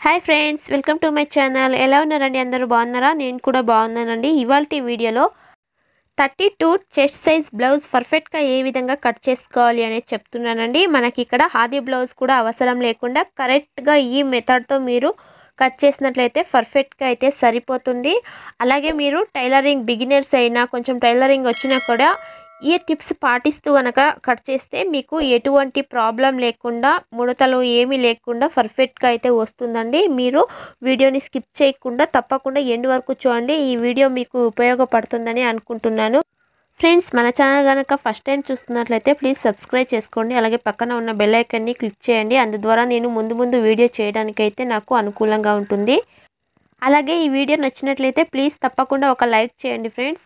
hi friends welcome to my channel ఎలా ఉన్నారండి అందరూ బాగున్నారా నేను కూడా బాగున్నానండి ఇవాళ వీడియోలో thirty two chest size blouse పర్ఫెక్ట్గా ఏ విధంగా కట్ చేసుకోవాలి అనేది చెప్తున్నానండి మనకి ఇక్కడ హాదీ బ్లౌజ్ కూడా అవసరం లేకుండా కరెక్ట్గా ఈ మెథడ్తో మీరు కట్ చేసినట్లయితే పర్ఫెక్ట్గా అయితే సరిపోతుంది అలాగే మీరు టైలరింగ్ బిగినర్స్ అయినా కొంచెం టైలరింగ్ వచ్చినా కూడా ఈ టిప్స్ పాటిస్తూ కనుక కట్ చేస్తే మీకు ఎటువంటి ప్రాబ్లం లేకుండా ముడతలు ఏమీ లేకుండా పర్ఫెక్ట్గా అయితే వస్తుందండి మీరు వీడియోని స్కిప్ చేయకుండా తప్పకుండా ఎండ్ వరకు చూడండి ఈ వీడియో మీకు ఉపయోగపడుతుందని అనుకుంటున్నాను ఫ్రెండ్స్ మన ఛానల్ కనుక ఫస్ట్ టైం చూస్తున్నట్లయితే ప్లీజ్ సబ్స్క్రైబ్ చేసుకోండి అలాగే పక్కన ఉన్న బెల్ ఐకన్ని క్లిక్ చేయండి అందు ద్వారా నేను ముందు ముందు వీడియో చేయడానికైతే నాకు అనుకూలంగా ఉంటుంది అలాగే ఈ వీడియో నచ్చినట్లయితే ప్లీజ్ తప్పకుండా ఒక లైక్ చేయండి ఫ్రెండ్స్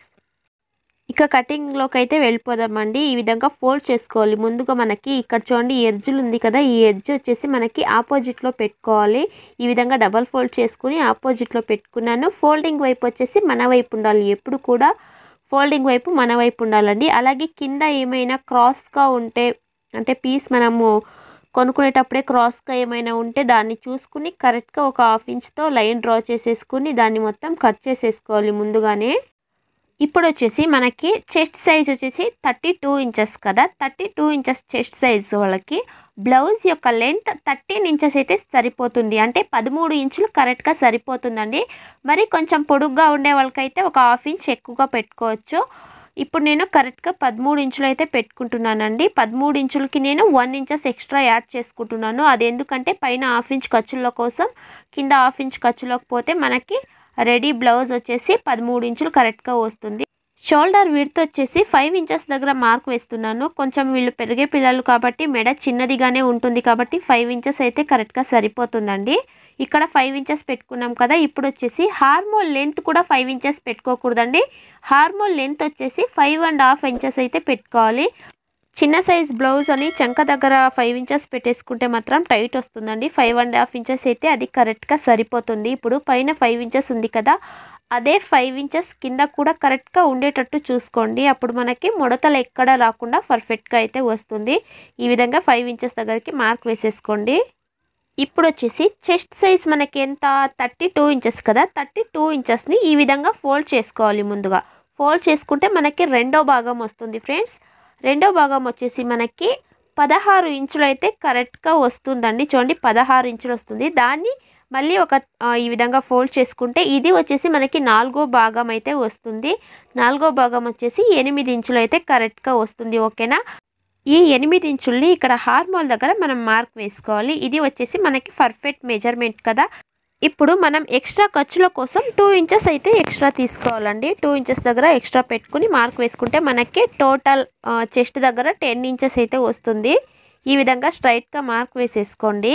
ఇక కటింగ్లోకి అయితే వెళ్ళిపోదామండి ఈ విధంగా ఫోల్డ్ చేసుకోవాలి ముందుగా మనకి ఇక్కడ చూడండి ఎడ్జులు ఉంది కదా ఈ ఎడ్జ్ వచ్చేసి మనకి ఆపోజిట్లో పెట్టుకోవాలి ఈ విధంగా డబల్ ఫోల్డ్ చేసుకుని ఆపోజిట్లో పెట్టుకున్నాను ఫోల్డింగ్ వైపు వచ్చేసి మన వైపు ఉండాలి ఎప్పుడు కూడా ఫోల్డింగ్ వైపు మన వైపు ఉండాలండి అలాగే కింద ఏమైనా క్రాస్గా ఉంటే అంటే పీస్ మనము కొనుక్కునేటప్పుడే క్రాస్గా ఏమైనా ఉంటే దాన్ని చూసుకుని కరెక్ట్గా ఒక హాఫ్ ఇంచ్తో లైన్ డ్రా చేసేసుకుని దాన్ని మొత్తం కట్ చేసేసుకోవాలి ముందుగానే ఇప్పుడు వచ్చేసి మనకి చెస్ట్ సైజ్ వచ్చేసి థర్టీ టూ ఇంచెస్ కదా thirty two inches chest size వాళ్ళకి బ్లౌజ్ యొక్క లెంత్ థర్టీన్ ఇంచెస్ అయితే సరిపోతుంది అంటే పదమూడు ఇంచులు కరెక్ట్గా సరిపోతుందండి మరి కొంచెం పొడుగ్గా ఉండే వాళ్ళకైతే ఒక హాఫ్ ఇంచ్ ఎక్కువగా పెట్టుకోవచ్చు ఇప్పుడు నేను కరెక్ట్గా పదమూడు ఇంచులు అయితే పెట్టుకుంటున్నానండి పదమూడు ఇంచులకి నేను వన్ ఇంచెస్ ఎక్స్ట్రా యాడ్ చేసుకుంటున్నాను అది ఎందుకంటే పైన హాఫ్ ఇంచ్ ఖర్చుల కోసం కింద హాఫ్ ఇంచ్ ఖర్చులోకి పోతే మనకి రెడీ బ్లౌజ్ వచ్చేసి పదమూడు ఇంచులు కరెక్ట్గా వస్తుంది షోల్డర్ విడ్త్ వచ్చేసి ఫైవ్ ఇంచెస్ దగ్గర మార్క్ వేస్తున్నాను కొంచెం వీళ్ళు పెరిగే పిల్లలు కాబట్టి మెడ చిన్నదిగానే ఉంటుంది కాబట్టి ఫైవ్ ఇంచెస్ అయితే కరెక్ట్గా సరిపోతుందండి ఇక్కడ ఫైవ్ ఇంచెస్ పెట్టుకున్నాం కదా ఇప్పుడు వచ్చేసి హార్మోల్ లెంత్ కూడా ఫైవ్ ఇంచెస్ పెట్టుకోకూడదండి హార్మోల్ లెంత్ వచ్చేసి ఫైవ్ అండ్ హాఫ్ ఇంచెస్ అయితే పెట్టుకోవాలి చిన్న సైజ్ బ్లౌజ్ అని చంక దగ్గర ఫైవ్ ఇంచెస్ పెట్టేసుకుంటే మాత్రం టైట్ వస్తుందండి ఫైవ్ అండ్ హాఫ్ ఇంచెస్ అయితే అది కరెక్ట్గా సరిపోతుంది ఇప్పుడు పైన ఫైవ్ ఇంచెస్ ఉంది కదా అదే ఫైవ్ ఇంచెస్ కింద కూడా కరెక్ట్గా ఉండేటట్టు చూసుకోండి అప్పుడు మనకి ముడతలు ఎక్కడ రాకుండా పర్ఫెక్ట్గా అయితే వస్తుంది ఈ విధంగా ఫైవ్ ఇంచెస్ దగ్గరికి మార్క్ వేసేసుకోండి ఇప్పుడు వచ్చేసి చెస్ట్ సైజ్ మనకి ఎంత థర్టీ టూ ఇంచెస్ కదా థర్టీ టూ ఇంచెస్ని ఈ విధంగా ఫోల్డ్ చేసుకోవాలి ముందుగా ఫోల్డ్ చేసుకుంటే మనకి రెండో భాగం వస్తుంది ఫ్రెండ్స్ రెండో భాగం వచ్చేసి మనకి పదహారు ఇంచులు అయితే కరెక్ట్గా వస్తుందండి చూడండి పదహారు ఇంచులు వస్తుంది దాన్ని మళ్ళీ ఒక ఈ విధంగా ఫోల్డ్ చేసుకుంటే ఇది వచ్చేసి మనకి నాలుగో భాగం అయితే వస్తుంది నాలుగో భాగం వచ్చేసి ఎనిమిది ఇంచులు అయితే కరెక్ట్గా వస్తుంది ఓకేనా ఈ ఎనిమిది ఇంచుల్ని ఇక్కడ హార్మోల్ దగ్గర మనం మార్క్ వేసుకోవాలి ఇది వచ్చేసి మనకి పర్ఫెక్ట్ మెజర్మెంట్ కదా ఇప్పుడు మనం ఎక్స్ట్రా ఖర్చుల కోసం టూ ఇంచెస్ అయితే ఎక్స్ట్రా తీసుకోవాలండి టూ ఇంచెస్ దగ్గర ఎక్స్ట్రా పెట్టుకుని మార్క్ వేసుకుంటే మనకి టోటల్ చెస్ట్ దగ్గర టెన్ ఇంచెస్ అయితే వస్తుంది ఈ విధంగా స్ట్రైట్గా మార్క్ వేసేసుకోండి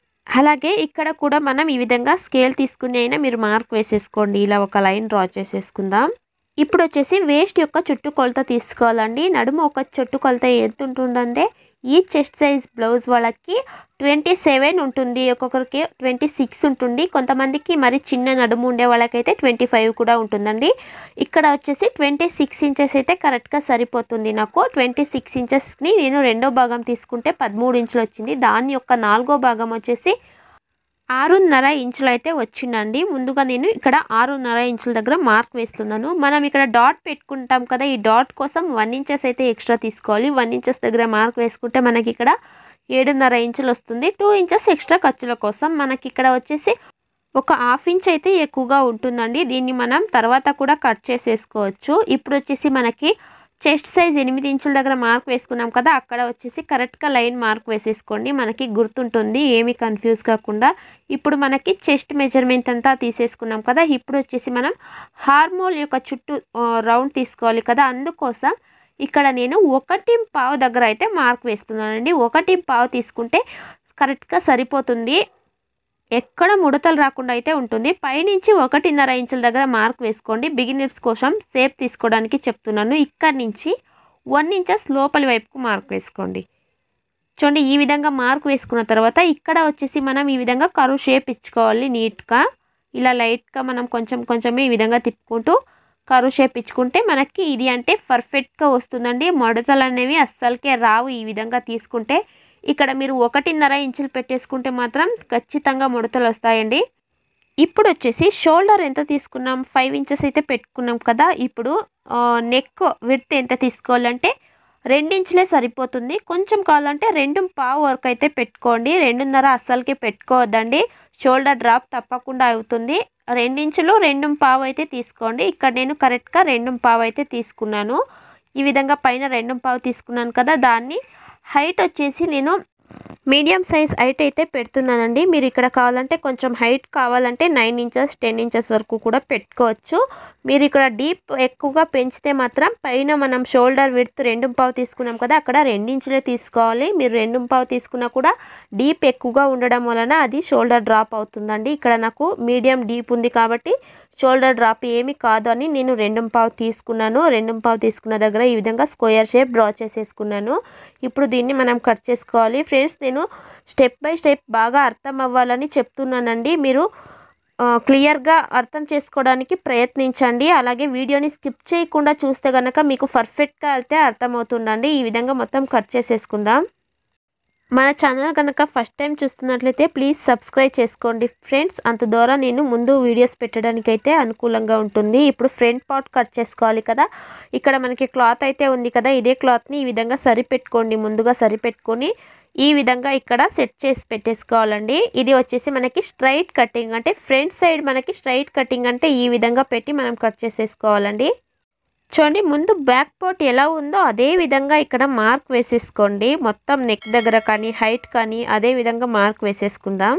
అలాగే ఇక్కడ కూడా మనం ఈ విధంగా స్కేల్ తీసుకుని అయినా మీరు మార్క్ వేసేసుకోండి ఇలా ఒక లైన్ డ్రా చేసేసుకుందాం ఇప్పుడు వచ్చేసి వేస్ట్ యొక్క చుట్టు కొలత తీసుకోవాలండి నడుము ఒక చుట్టు కొలత ఎంత ఉంటుందంటే ఈ చెస్ట్ సైజ్ బ్లౌజ్ వాళ్ళకి ట్వంటీ సెవెన్ ఉంటుంది ఒక్కొక్కరికి ట్వంటీ సిక్స్ ఉంటుంది కొంతమందికి మరి చిన్న నడుము ఉండే వాళ్ళకైతే ట్వంటీ ఫైవ్ కూడా ఉంటుందండి ఇక్కడ వచ్చేసి ట్వంటీ సిక్స్ ఇంచెస్ అయితే కరెక్ట్గా సరిపోతుంది నాకు ట్వంటీ సిక్స్ ఇంచెస్ని నేను రెండో భాగం తీసుకుంటే పదమూడు ఇంచులు వచ్చింది దాని యొక్క నాలుగో భాగం వచ్చేసి ఆరున్నర ఇంచులు అయితే వచ్చిందండి ముందుగా నేను ఇక్కడ ఆరున్నర ఇంచుల దగ్గర మార్క్ వేస్తున్నాను మనం ఇక్కడ డాట్ పెట్టుకుంటాం కదా ఈ డాట్ కోసం వన్ ఇంచెస్ అయితే ఎక్స్ట్రా తీసుకోవాలి వన్ ఇంచెస్ దగ్గర మార్క్ వేసుకుంటే మనకి ఇక్కడ ఏడున్నర ఇంచులు వస్తుంది టూ ఇంచెస్ ఎక్స్ట్రా ఖర్చుల కోసం మనకి ఇక్కడ వచ్చేసి ఒక హాఫ్ ఇంచ్ అయితే ఎక్కువగా ఉంటుందండి దీన్ని మనం తర్వాత కూడా కట్ చేసేసుకోవచ్చు ఇప్పుడు వచ్చేసి మనకి చెస్ట్ సైజ్ ఎనిమిది ఇంచుల దగ్గర మార్క్ వేసుకున్నాం కదా అక్కడ వచ్చేసి కరెక్ట్గా లైన్ మార్క్ వేసేసుకోండి మనకి గుర్తుంటుంది ఏమీ కన్ఫ్యూజ్ కాకుండా ఇప్పుడు మనకి చెస్ట్ మెజర్మెంట్ అంతా తీసేసుకున్నాం కదా ఇప్పుడు వచ్చేసి మనం హార్మోల్ యొక్క చుట్టూ రౌండ్ తీసుకోవాలి కదా అందుకోసం ఇక్కడ నేను ఒకటి పావు దగ్గర అయితే మార్క్ వేస్తున్నానండి ఒకటి పావు తీసుకుంటే కరెక్ట్గా సరిపోతుంది ఎక్కడ ముడతలు రాకుండా అయితే ఉంటుంది పైనుంచి ఒకటిన్నర ఇంచుల దగ్గర మార్క్ వేసుకోండి బిగినర్స్ కోసం సేప్ తీసుకోవడానికి చెప్తున్నాను ఇక్కడ నుంచి వన్ ఇంచెస్ లోపలి వైపుకు మార్క్ వేసుకోండి చూడండి ఈ విధంగా మార్క్ వేసుకున్న తర్వాత ఇక్కడ వచ్చేసి మనం ఈ విధంగా కరువు షేప్ ఇచ్చుకోవాలి నీట్గా ఇలా లైట్గా మనం కొంచెం కొంచెమే ఈ విధంగా తిప్పుకుంటూ కరువు షేప్ ఇచ్చుకుంటే మనకి ఇది అంటే పర్ఫెక్ట్గా వస్తుందండి మడతలు అనేవి అస్సలకే రావు ఈ విధంగా తీసుకుంటే ఇక్కడ మీరు ఒకటిన్నర ఇంచులు పెట్టేసుకుంటే మాత్రం ఖచ్చితంగా ముడతలు వస్తాయండి ఇప్పుడు వచ్చేసి షోల్డర్ ఎంత తీసుకున్నాం ఫైవ్ ఇంచెస్ అయితే పెట్టుకున్నాం కదా ఇప్పుడు నెక్ విడ్త్ ఎంత తీసుకోవాలంటే రెండించులే సరిపోతుంది కొంచెం కావాలంటే రెండు పావు వరకు అయితే పెట్టుకోండి రెండున్నర అస్సలకి పెట్టుకోవద్దండి షోల్డర్ డ్రాప్ తప్పకుండా అవుతుంది రెండించులు రెండు పావు అయితే తీసుకోండి ఇక్కడ నేను కరెక్ట్గా రెండు పావు అయితే తీసుకున్నాను ఈ విధంగా పైన రెండు పావు తీసుకున్నాను కదా దాన్ని హైట్ వచ్చేసి నేను మీడియం సైజ్ హైట్ అయితే పెడుతున్నానండి మీరు ఇక్కడ కావాలంటే కొంచెం హైట్ కావాలంటే నైన్ ఇంచెస్ టెన్ ఇంచెస్ వరకు కూడా పెట్టుకోవచ్చు మీరు ఇక్కడ డీప్ ఎక్కువగా పెంచితే మాత్రం పైన మనం షోల్డర్ విడ్త్ రెండు పావు తీసుకున్నాం కదా అక్కడ రెండించులే తీసుకోవాలి మీరు రెండు పావు తీసుకున్నా కూడా డీప్ ఎక్కువగా ఉండడం వలన అది షోల్డర్ డ్రాప్ అవుతుందండి ఇక్కడ నాకు మీడియం డీప్ ఉంది కాబట్టి షోల్డర్ డ్రాప్ ఏమి కాదు అని నేను రెండు పావు తీసుకున్నాను రెండు పావు తీసుకున్న దగ్గర ఈ విధంగా స్క్వేర్ షేప్ డ్రా చేసేసుకున్నాను ఇప్పుడు దీన్ని మనం కట్ చేసుకోవాలి ఫ్రెండ్స్ నేను స్టెప్ బై స్టెప్ బాగా అర్థం అవ్వాలని చెప్తున్నానండి మీరు క్లియర్గా అర్థం చేసుకోవడానికి ప్రయత్నించండి అలాగే వీడియోని స్కిప్ చేయకుండా చూస్తే కనుక మీకు పర్ఫెక్ట్గా అయితే అర్థమవుతుందండి ఈ విధంగా మొత్తం కట్ చేసేసుకుందాం మన ఛానల్ కనుక ఫస్ట్ టైం చూస్తున్నట్లయితే ప్లీజ్ సబ్స్క్రైబ్ చేసుకోండి ఫ్రెండ్స్ అంత ద్వారా నేను ముందు వీడియోస్ పెట్టడానికి అయితే అనుకూలంగా ఉంటుంది ఇప్పుడు ఫ్రంట్ పార్ట్ కట్ చేసుకోవాలి కదా ఇక్కడ మనకి క్లాత్ అయితే ఉంది కదా ఇదే క్లాత్ని ఈ విధంగా సరిపెట్టుకోండి ముందుగా సరిపెట్టుకొని ఈ విధంగా ఇక్కడ సెట్ చేసి పెట్టేసుకోవాలండి ఇది వచ్చేసి మనకి స్ట్రైట్ కటింగ్ అంటే ఫ్రంట్ సైడ్ మనకి స్ట్రైట్ కటింగ్ అంటే ఈ విధంగా పెట్టి మనం కట్ చేసేసుకోవాలండి చూడండి ముందు బ్యాక్ పార్ట్ ఎలా ఉందో అదే విధంగా ఇక్కడ మార్క్ వేసేసుకోండి మొత్తం నెక్ దగ్గర కానీ హైట్ కానీ అదే విధంగా మార్క్ వేసేసుకుందాం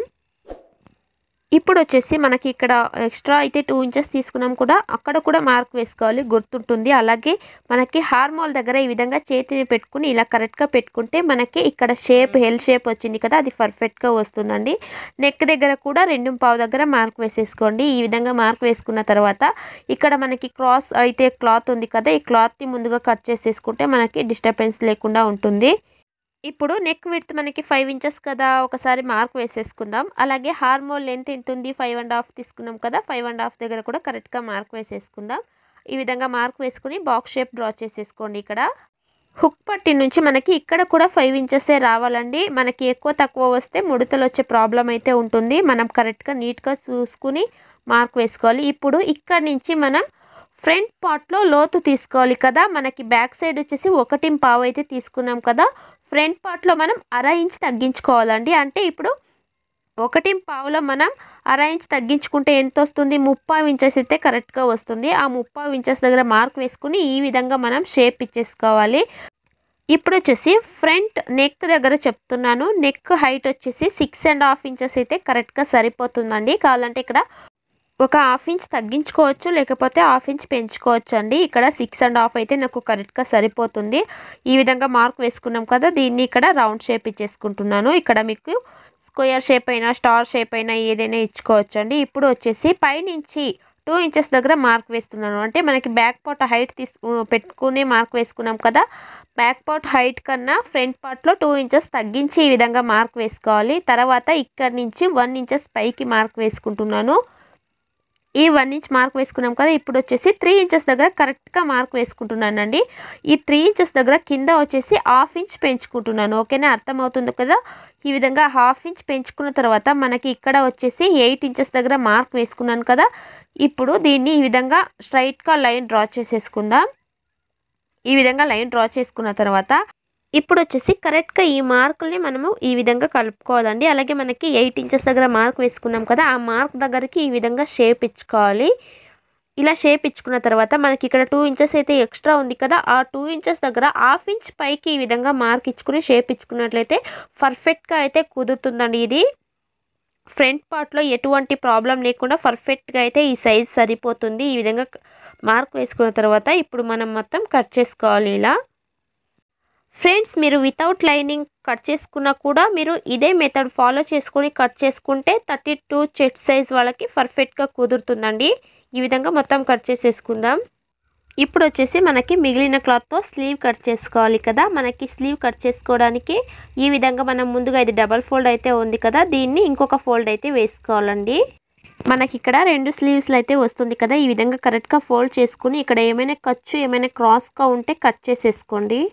ఇప్పుడు వచ్చేసి మనకి ఇక్కడ ఎక్స్ట్రా అయితే టూ ఇంచెస్ తీసుకున్నాం కూడా అక్కడ కూడా మార్క్ వేసుకోవాలి గుర్తుంటుంది అలాగే మనకి హార్మోల్ దగ్గర ఈ విధంగా చేతిని పెట్టుకుని ఇలా కరెక్ట్గా పెట్టుకుంటే మనకి ఇక్కడ షేప్ హెల్ షేప్ వచ్చింది కదా అది పర్ఫెక్ట్గా వస్తుందండి నెక్ దగ్గర కూడా రెండు పావు దగ్గర మార్క్ వేసేసుకోండి ఈ విధంగా మార్క్ వేసుకున్న తర్వాత ఇక్కడ మనకి క్రాస్ అయితే క్లాత్ ఉంది కదా ఈ క్లాత్ని ముందుగా కట్ చేసేసుకుంటే మనకి డిస్టర్బెన్స్ లేకుండా ఉంటుంది ఇప్పుడు నెక్ విడ్త్ మనకి ఫైవ్ ఇంచెస్ కదా ఒకసారి మార్క్ వేసేసుకుందాం అలాగే హార్మోల్ లెంత్ ఎంత ఉంది ఫైవ్ అండ్ హాఫ్ తీసుకున్నాం కదా ఫైవ్ అండ్ హాఫ్ దగ్గర కూడా కరెక్ట్గా మార్క్ వేసేసుకుందాం ఈ విధంగా మార్క్ వేసుకుని బాక్స్ షేప్ డ్రా చేసేసుకోండి ఇక్కడ హుక్ పట్టి నుంచి మనకి ఇక్కడ కూడా ఫైవ్ ఇంచెసే రావాలండి మనకి ఎక్కువ తక్కువ వస్తే ముడతలు వచ్చే ప్రాబ్లం అయితే ఉంటుంది మనం కరెక్ట్గా నీట్గా చూసుకుని మార్క్ వేసుకోవాలి ఇప్పుడు ఇక్కడ నుంచి మనం ఫ్రంట్ పార్ట్లో లోతు తీసుకోవాలి కదా మనకి బ్యాక్ సైడ్ వచ్చేసి ఒకటి పావు అయితే తీసుకున్నాం కదా ఫ్రంట్ పార్ట్లో మనం అర ఇంచ్ తగ్గించుకోవాలండి అంటే ఇప్పుడు ఒకటి పావులో మనం అర ఇంచ్ తగ్గించుకుంటే ఎంత వస్తుంది ముప్పావు ఇంచెస్ అయితే కరెక్ట్గా వస్తుంది ఆ ముప్పావు ఇంచెస్ దగ్గర మార్క్ వేసుకుని ఈ విధంగా మనం షేప్ ఇచ్చేసుకోవాలి ఇప్పుడు వచ్చేసి ఫ్రంట్ నెక్ దగ్గర చెప్తున్నాను నెక్ హైట్ వచ్చేసి సిక్స్ అండ్ హాఫ్ ఇంచెస్ అయితే కరెక్ట్గా సరిపోతుందండి కావాలంటే ఇక్కడ ఒక హాఫ్ ఇంచ్ తగ్గించుకోవచ్చు లేకపోతే హాఫ్ ఇంచ్ పెంచుకోవచ్చు అండి ఇక్కడ సిక్స్ అండ్ హాఫ్ అయితే నాకు కరెక్ట్గా సరిపోతుంది ఈ విధంగా మార్క్ వేసుకున్నాం కదా దీన్ని ఇక్కడ రౌండ్ షేప్ ఇచ్చేసుకుంటున్నాను ఇక్కడ మీకు స్క్వేర్ షేప్ అయినా స్టార్ షేప్ అయినా ఏదైనా ఇచ్చుకోవచ్చు అండి ఇప్పుడు వచ్చేసి పైనుంచి టూ ఇంచెస్ దగ్గర మార్క్ వేస్తున్నాను అంటే మనకి బ్యాక్ పార్ట్ హైట్ తీసు పెట్టుకుని మార్క్ వేసుకున్నాం కదా బ్యాక్ పార్ట్ హైట్ కన్నా ఫ్రంట్ పార్ట్లో టూ ఇంచెస్ తగ్గించి ఈ విధంగా మార్క్ వేసుకోవాలి తర్వాత ఇక్కడ నుంచి వన్ ఇంచెస్ పైకి మార్క్ వేసుకుంటున్నాను ఈ వన్ ఇంచ్ మార్క్ వేసుకున్నాం కదా ఇప్పుడు వచ్చేసి త్రీ ఇంచెస్ దగ్గర కరెక్ట్గా మార్క్ వేసుకుంటున్నానండి ఈ త్రీ ఇంచెస్ దగ్గర కింద వచ్చేసి హాఫ్ ఇంచ్ పెంచుకుంటున్నాను ఓకేనా అర్థమవుతుంది కదా ఈ విధంగా హాఫ్ ఇంచ్ పెంచుకున్న తర్వాత మనకి ఇక్కడ వచ్చేసి ఎయిట్ ఇంచెస్ దగ్గర మార్క్ వేసుకున్నాను కదా ఇప్పుడు దీన్ని ఈ విధంగా స్ట్రైట్గా లైన్ డ్రా చేసేసుకుందాం ఈ విధంగా లైన్ డ్రా చేసుకున్న తర్వాత ఇప్పుడు వచ్చేసి కరెక్ట్గా ఈ మార్కుల్ని మనము ఈ విధంగా కలుపుకోవాలండి అలాగే మనకి ఎయిట్ ఇంచెస్ దగ్గర మార్క్ వేసుకున్నాం కదా ఆ మార్క్ దగ్గరికి ఈ విధంగా షేప్ ఇచ్చుకోవాలి ఇలా షేప్ ఇచ్చుకున్న తర్వాత మనకి ఇక్కడ టూ ఇంచెస్ అయితే ఎక్స్ట్రా ఉంది కదా ఆ టూ ఇంచెస్ దగ్గర హాఫ్ ఇంచ్ పైకి ఈ విధంగా మార్క్ ఇచ్చుకుని షేప్ ఇచ్చుకున్నట్లయితే పర్ఫెక్ట్గా అయితే కుదురుతుందండి ఇది ఫ్రంట్ పార్ట్లో ఎటువంటి ప్రాబ్లం లేకుండా పర్ఫెక్ట్గా అయితే ఈ సైజ్ సరిపోతుంది ఈ విధంగా మార్క్ వేసుకున్న తర్వాత ఇప్పుడు మనం మొత్తం కట్ చేసుకోవాలి ఇలా ఫ్రెండ్స్ మీరు వితౌట్ లైనింగ్ కట్ చేసుకున్నా కూడా మీరు ఇదే మెథడ్ ఫాలో చేసుకొని కట్ చేసుకుంటే థర్టీ టూ చెస్ట్ సైజ్ వాళ్ళకి పర్ఫెక్ట్గా కుదురుతుందండి ఈ విధంగా మొత్తం కట్ చేసేసుకుందాం ఇప్పుడు వచ్చేసి మనకి మిగిలిన క్లాత్తో స్లీవ్ కట్ చేసుకోవాలి కదా మనకి స్లీవ్ కట్ చేసుకోవడానికి ఈ విధంగా మనం ముందుగా ఇది డబల్ ఫోల్డ్ అయితే ఉంది కదా దీన్ని ఇంకొక ఫోల్డ్ అయితే వేసుకోవాలండి మనకి ఇక్కడ రెండు స్లీవ్స్లు అయితే వస్తుంది కదా ఈ విధంగా కరెక్ట్గా ఫోల్డ్ చేసుకుని ఇక్కడ ఏమైనా ఖర్చు ఏమైనా క్రాస్గా ఉంటే కట్ చేసేసుకోండి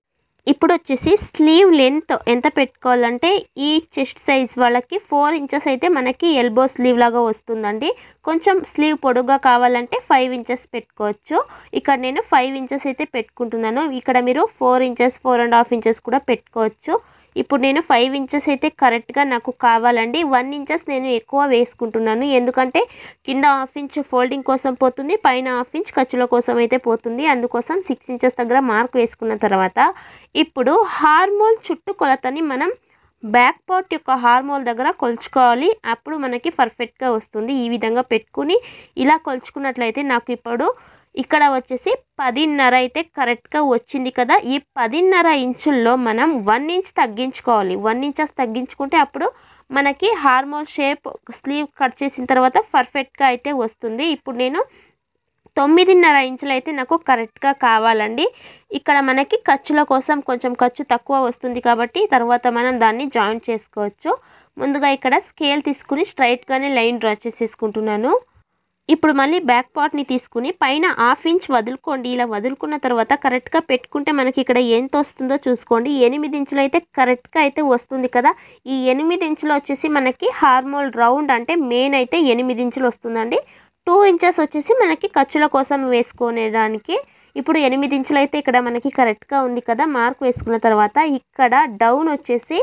ఇప్పుడు వచ్చేసి స్లీవ్ లెంత్ ఎంత పెట్టుకోవాలంటే ఈ చెస్ట్ సైజ్ వాళ్ళకి ఫోర్ ఇంచెస్ అయితే మనకి ఎల్బో స్లీవ్ లాగా వస్తుందండి కొంచెం స్లీవ్ పొడుగా కావాలంటే ఫైవ్ ఇంచెస్ పెట్టుకోవచ్చు ఇక్కడ నేను ఫైవ్ ఇంచెస్ అయితే పెట్టుకుంటున్నాను ఇక్కడ మీరు four inches four and half inches కూడా పెట్టుకోవచ్చు ఇప్పుడు నేను ఫైవ్ ఇంచెస్ అయితే కరెక్ట్గా నాకు కావాలండి వన్ ఇంచెస్ నేను ఎక్కువ వేసుకుంటున్నాను ఎందుకంటే కింద హాఫ్ ఇంచ్ ఫోల్డింగ్ కోసం పోతుంది పైన హాఫ్ ఇంచ్ ఖర్చుల కోసం అయితే పోతుంది అందుకోసం సిక్స్ ఇంచెస్ దగ్గర మార్క్ వేసుకున్న తర్వాత ఇప్పుడు హార్మోల్ చుట్టూ కొలతని మనం బ్యాక్ పార్ట్ యొక్క హార్మోల్ దగ్గర కొలుచుకోవాలి అప్పుడు మనకి పర్ఫెక్ట్గా వస్తుంది ఈ విధంగా పెట్టుకుని ఇలా కొలుచుకున్నట్లయితే నాకు ఇప్పుడు ఇక్కడ వచ్చేసి పదిన్నర అయితే కరెక్ట్గా వచ్చింది కదా ఈ పదిన్నర ఇంచుల్లో మనం వన్ ఇంచ్ తగ్గించుకోవాలి వన్ ఇంచెస్ తగ్గించుకుంటే అప్పుడు మనకి హార్మోల్ షేప్ స్లీవ్ కట్ చేసిన తర్వాత పర్ఫెక్ట్గా అయితే వస్తుంది ఇప్పుడు నేను తొమ్మిదిన్నర ఇంచులు అయితే నాకు కరెక్ట్గా కావాలండి ఇక్కడ మనకి ఖర్చుల కోసం కొంచెం ఖర్చు తక్కువ వస్తుంది కాబట్టి తర్వాత మనం దాన్ని జాయిన్ చేసుకోవచ్చు ముందుగా ఇక్కడ స్కేల్ తీసుకుని స్ట్రైట్గానే లైన్ డ్రా చేసేసుకుంటున్నాను ఇప్పుడు మళ్ళీ బ్యాక్ పార్ట్ని తీసుకుని పైన హాఫ్ ఇంచ్ వదులుకోండి ఇలా వదులుకున్న తర్వాత కరెక్ట్గా పెట్టుకుంటే మనకి ఇక్కడ ఎంత వస్తుందో చూసుకోండి ఎనిమిది ఇంచులు అయితే కరెక్ట్గా అయితే వస్తుంది కదా ఈ ఎనిమిది ఇంచులు వచ్చేసి మనకి హార్మోల్ రౌండ్ అంటే మెయిన్ అయితే ఎనిమిది ఇంచులు వస్తుందండి టూ ఇంచెస్ వచ్చేసి మనకి ఖర్చుల కోసం వేసుకునేదానికి ఇప్పుడు ఎనిమిది ఇంచులు అయితే ఇక్కడ మనకి కరెక్ట్గా ఉంది కదా మార్క్ వేసుకున్న తర్వాత ఇక్కడ డౌన్ వచ్చేసి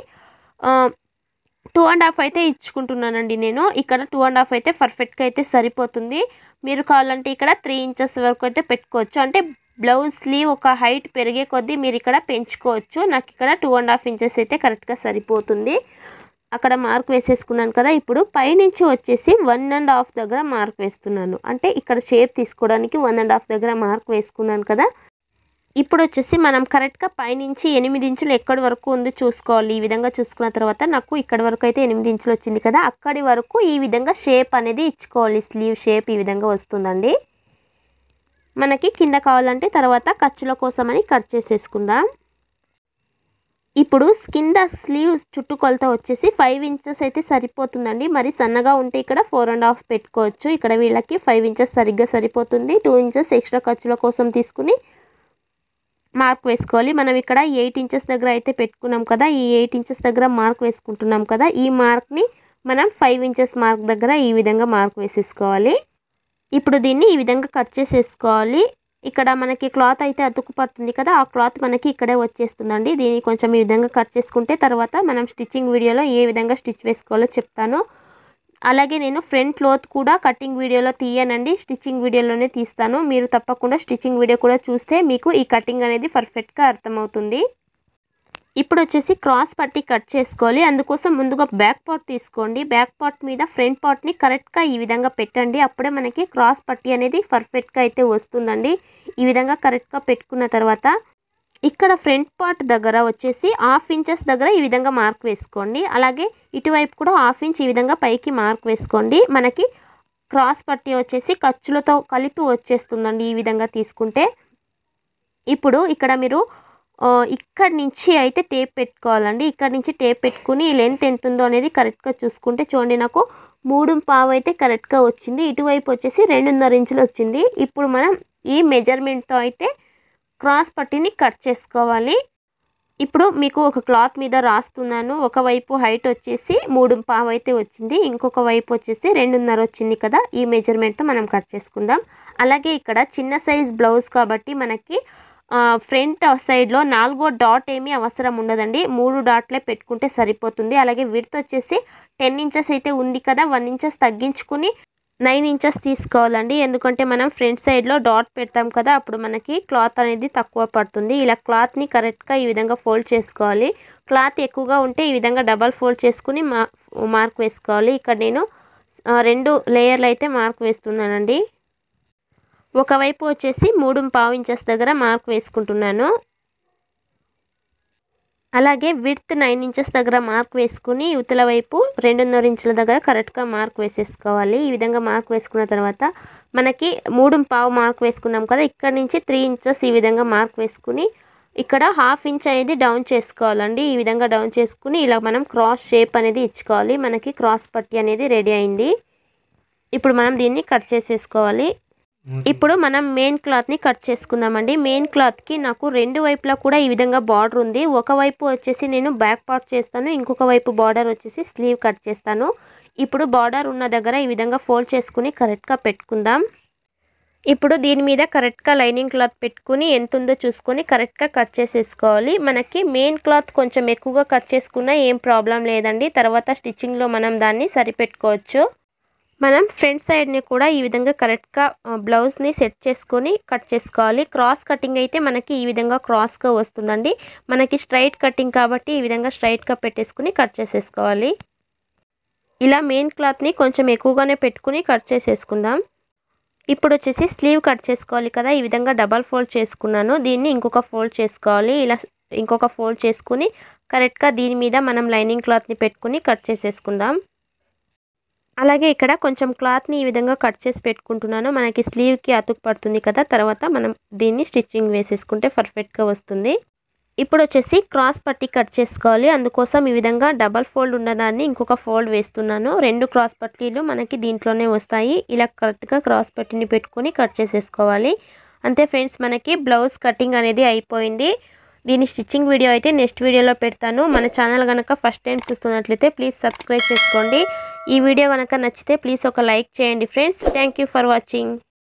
టూ అండ్ హాఫ్ అయితే ఇచ్చుకుంటున్నానండి నేను ఇక్కడ టూ అండ్ హాఫ్ అయితే పర్ఫెక్ట్గా అయితే సరిపోతుంది మీరు కావాలంటే ఇక్కడ త్రీ ఇంచెస్ వరకు అయితే పెట్టుకోవచ్చు అంటే బ్లౌజ్ స్లీవ్ ఒక హైట్ పెరిగే కొద్దీ మీరు ఇక్కడ పెంచుకోవచ్చు నాకు ఇక్కడ టూ అండ్ హాఫ్ ఇంచెస్ అయితే కరెక్ట్గా సరిపోతుంది అక్కడ మార్క్ వేసేసుకున్నాను కదా ఇప్పుడు పైనుంచి వచ్చేసి వన్ అండ్ హాఫ్ దగ్గర మార్క్ వేస్తున్నాను అంటే ఇక్కడ షేప్ తీసుకోవడానికి వన్ అండ్ హాఫ్ దగ్గర మార్క్ వేసుకున్నాను కదా ఇప్పుడు వచ్చేసి మనం కరెక్ట్గా పైనుంచి ఎనిమిది ఇంచులు ఎక్కడి వరకు ఉందో చూసుకోవాలి ఈ విధంగా చూసుకున్న తర్వాత నాకు ఇక్కడ వరకు అయితే ఎనిమిది ఇంచులు వచ్చింది కదా అక్కడి వరకు ఈ విధంగా షేప్ అనేది ఇచ్చుకోవాలి స్లీవ్ షేప్ ఈ విధంగా వస్తుందండి మనకి కింద కావాలంటే తర్వాత ఖర్చుల కోసమని కట్ చేసేసుకుందాం ఇప్పుడు కింద స్లీవ్ చుట్టుకొలత వచ్చేసి ఫైవ్ ఇంచెస్ అయితే సరిపోతుందండి మరి సన్నగా ఉంటే ఇక్కడ ఫోర్ అండ్ హాఫ్ పెట్టుకోవచ్చు ఇక్కడ వీళ్ళకి ఫైవ్ ఇంచెస్ సరిగ్గా సరిపోతుంది టూ ఇంచెస్ ఎక్స్ట్రా ఖర్చుల కోసం తీసుకుని మార్క్ వేసుకోవాలి మనం ఇక్కడ ఎయిట్ ఇంచెస్ దగ్గర అయితే పెట్టుకున్నాం కదా ఈ ఎయిట్ ఇంచెస్ దగ్గర మార్క్ వేసుకుంటున్నాం కదా ఈ మార్క్ని మనం ఫైవ్ ఇంచెస్ మార్క్ దగ్గర ఈ విధంగా మార్క్ వేసేసుకోవాలి ఇప్పుడు దీన్ని ఈ విధంగా కట్ చేసేసుకోవాలి ఇక్కడ మనకి క్లాత్ అయితే అతుకు పడుతుంది కదా ఆ క్లాత్ మనకి ఇక్కడే వచ్చేస్తుందండి దీన్ని కొంచెం ఈ విధంగా కట్ చేసుకుంటే తర్వాత మనం స్టిచ్చింగ్ వీడియోలో ఏ విధంగా స్టిచ్ వేసుకోవాలో చెప్తాను అలాగే నేను ఫ్రంట్ క్లోత్ కూడా కటింగ్ వీడియోలో తీయనండి స్టిచ్చింగ్ వీడియోలోనే తీస్తాను మీరు తప్పకుండా స్టిచ్చింగ్ వీడియో కూడా చూస్తే మీకు ఈ కటింగ్ అనేది పర్ఫెక్ట్గా అర్థమవుతుంది ఇప్పుడు వచ్చేసి క్రాస్ పట్టి కట్ చేసుకోవాలి అందుకోసం ముందుగా బ్యాక్ పార్ట్ తీసుకోండి బ్యాక్ పార్ట్ మీద ఫ్రంట్ పార్ట్ని కరెక్ట్గా ఈ విధంగా పెట్టండి అప్పుడే మనకి క్రాస్ పట్టి అనేది పర్ఫెక్ట్గా అయితే వస్తుందండి ఈ విధంగా కరెక్ట్గా పెట్టుకున్న తర్వాత ఇక్కడ ఫ్రంట్ పార్ట్ దగ్గర వచ్చేసి హాఫ్ ఇంచెస్ దగ్గర ఈ విధంగా మార్క్ వేసుకోండి అలాగే ఇటువైపు కూడా హాఫ్ ఇంచ్ ఈ విధంగా పైకి మార్క్ వేసుకోండి మనకి క్రాస్ పట్టి వచ్చేసి ఖర్చులతో కలిపి వచ్చేస్తుందండి ఈ విధంగా తీసుకుంటే ఇప్పుడు ఇక్కడ మీరు ఇక్కడ నుంచి అయితే టేప్ పెట్టుకోవాలండి ఇక్కడ నుంచి టేప్ పెట్టుకుని లెంత్ ఎంత ఉందో అనేది కరెక్ట్గా చూసుకుంటే చూడండి నాకు మూడు పావు అయితే కరెక్ట్గా వచ్చింది ఇటువైపు వచ్చేసి రెండున్నర ఇంచులు వచ్చింది ఇప్పుడు మనం ఈ మెజర్మెంట్తో అయితే క్రాస్ పట్టిని కట్ చేసుకోవాలి ఇప్పుడు మీకు ఒక క్లాత్ మీద రాస్తున్నాను ఒకవైపు హైట్ వచ్చేసి మూడు పావు అయితే వచ్చింది ఇంకొక వైపు వచ్చేసి రెండున్నర వచ్చింది కదా ఈ మెజర్మెంట్తో మనం కట్ చేసుకుందాం అలాగే ఇక్కడ చిన్న సైజ్ బ్లౌజ్ కాబట్టి మనకి ఫ్రంట్ సైడ్లో నాలుగో డాట్ ఏమీ అవసరం ఉండదండి మూడు డాట్లే పెట్టుకుంటే సరిపోతుంది అలాగే విడ్త్ వచ్చేసి టెన్ ఇంచెస్ అయితే ఉంది కదా వన్ ఇంచెస్ తగ్గించుకుని నైన్ ఇంచెస్ తీసుకోవాలండి ఎందుకంటే మనం ఫ్రంట్ సైడ్లో డాట్ పెడతాం కదా అప్పుడు మనకి క్లాత్ అనేది తక్కువ పడుతుంది ఇలా క్లాత్ని కరెక్ట్గా ఈ విధంగా ఫోల్డ్ చేసుకోవాలి క్లాత్ ఎక్కువగా ఉంటే ఈ విధంగా డబల్ ఫోల్డ్ చేసుకుని మా మార్క్ వేసుకోవాలి ఇక్కడ నేను రెండు లేయర్లు అయితే మార్క్ వేస్తున్నానండి ఒకవైపు వచ్చేసి మూడు పావు ఇంచెస్ దగ్గర మార్క్ వేసుకుంటున్నాను అలాగే విడ్త్ నైన్ ఇంచెస్ దగ్గర మార్క్ వేసుకుని యువతల వైపు రెండున్నర ఇంచుల దగ్గర కరెక్ట్గా మార్క్ వేసేసుకోవాలి ఈ విధంగా మార్క్ వేసుకున్న తర్వాత మనకి మూడు పావు మార్క్ వేసుకున్నాం కదా ఇక్కడ నుంచి త్రీ ఇంచెస్ ఈ విధంగా మార్క్ వేసుకుని ఇక్కడ హాఫ్ ఇంచ్ అనేది డౌన్ చేసుకోవాలండి ఈ విధంగా డౌన్ చేసుకుని ఇలా మనం క్రాస్ షేప్ అనేది ఇచ్చుకోవాలి మనకి క్రాస్ పట్టి అనేది రెడీ అయింది ఇప్పుడు మనం దీన్ని కట్ చేసేసుకోవాలి ఇప్పుడు మనం మెయిన్ క్లాత్ని కట్ చేసుకుందామండి మెయిన్ క్లాత్కి నాకు రెండు వైపులా కూడా ఈ విధంగా బార్డర్ ఉంది ఒకవైపు వచ్చేసి నేను బ్యాక్ పార్ట్ చేస్తాను ఇంకొక వైపు బార్డర్ వచ్చేసి స్లీవ్ కట్ చేస్తాను ఇప్పుడు బార్డర్ ఉన్న దగ్గర ఈ విధంగా ఫోల్డ్ చేసుకుని కరెక్ట్గా పెట్టుకుందాం ఇప్పుడు దీని మీద కరెక్ట్గా లైనింగ్ క్లాత్ పెట్టుకుని ఎంత ఉందో చూసుకొని కరెక్ట్గా కట్ చేసేసుకోవాలి మనకి మెయిన్ క్లాత్ కొంచెం ఎక్కువగా కట్ చేసుకున్నా ఏం ప్రాబ్లం లేదండి తర్వాత స్టిచ్చింగ్లో మనం దాన్ని సరిపెట్టుకోవచ్చు మనం ఫ్రంట్ సైడ్ని కూడా ఈ విధంగా కరెక్ట్గా బ్లౌజ్ని సెట్ చేసుకొని కట్ చేసుకోవాలి క్రాస్ కటింగ్ అయితే మనకి ఈ విధంగా క్రాస్గా వస్తుందండి మనకి స్ట్రైట్ కటింగ్ కాబట్టి ఈ విధంగా స్ట్రైట్గా పెట్టేసుకుని కట్ చేసేసుకోవాలి ఇలా మెయిన్ క్లాత్ని కొంచెం ఎక్కువగానే పెట్టుకుని కట్ చేసేసుకుందాం ఇప్పుడు వచ్చేసి స్లీవ్ కట్ చేసుకోవాలి కదా ఈ విధంగా డబల్ ఫోల్డ్ చేసుకున్నాను దీన్ని ఇంకొక ఫోల్డ్ చేసుకోవాలి ఇలా ఇంకొక ఫోల్డ్ చేసుకుని కరెక్ట్గా దీని మీద మనం లైనింగ్ క్లాత్ని పెట్టుకుని కట్ చేసేసుకుందాం అలాగే ఇక్కడ కొంచెం క్లాత్ని ఈ విధంగా కట్ చేసి పెట్టుకుంటున్నాను మనకి స్లీవ్కి అతుకు పడుతుంది కదా తర్వాత మనం దీన్ని స్టిచ్చింగ్ వేసేసుకుంటే పర్ఫెక్ట్గా వస్తుంది ఇప్పుడు వచ్చేసి క్రాస్ పట్టి కట్ చేసుకోవాలి అందుకోసం ఈ విధంగా డబల్ ఫోల్డ్ ఉన్నదాన్ని ఇంకొక ఫోల్డ్ వేస్తున్నాను రెండు క్రాస్ పట్టీలు మనకి దీంట్లోనే వస్తాయి ఇలా కరెక్ట్గా క్రాస్ పట్టీని పెట్టుకొని కట్ చేసేసుకోవాలి అంతే ఫ్రెండ్స్ మనకి బ్లౌజ్ కటింగ్ అనేది అయిపోయింది దీని స్టిచ్చింగ్ వీడియో అయితే నెక్స్ట్ వీడియోలో పెడతాను మన ఛానల్ కనుక ఫస్ట్ టైం చూస్తున్నట్లయితే ప్లీజ్ సబ్స్క్రైబ్ చేసుకోండి ఈ వీడియో కనుక నచ్చితే ప్లీజ్ ఒక లైక్ చేయండి ఫ్రెండ్స్ థ్యాంక్ ఫర్ వాచింగ్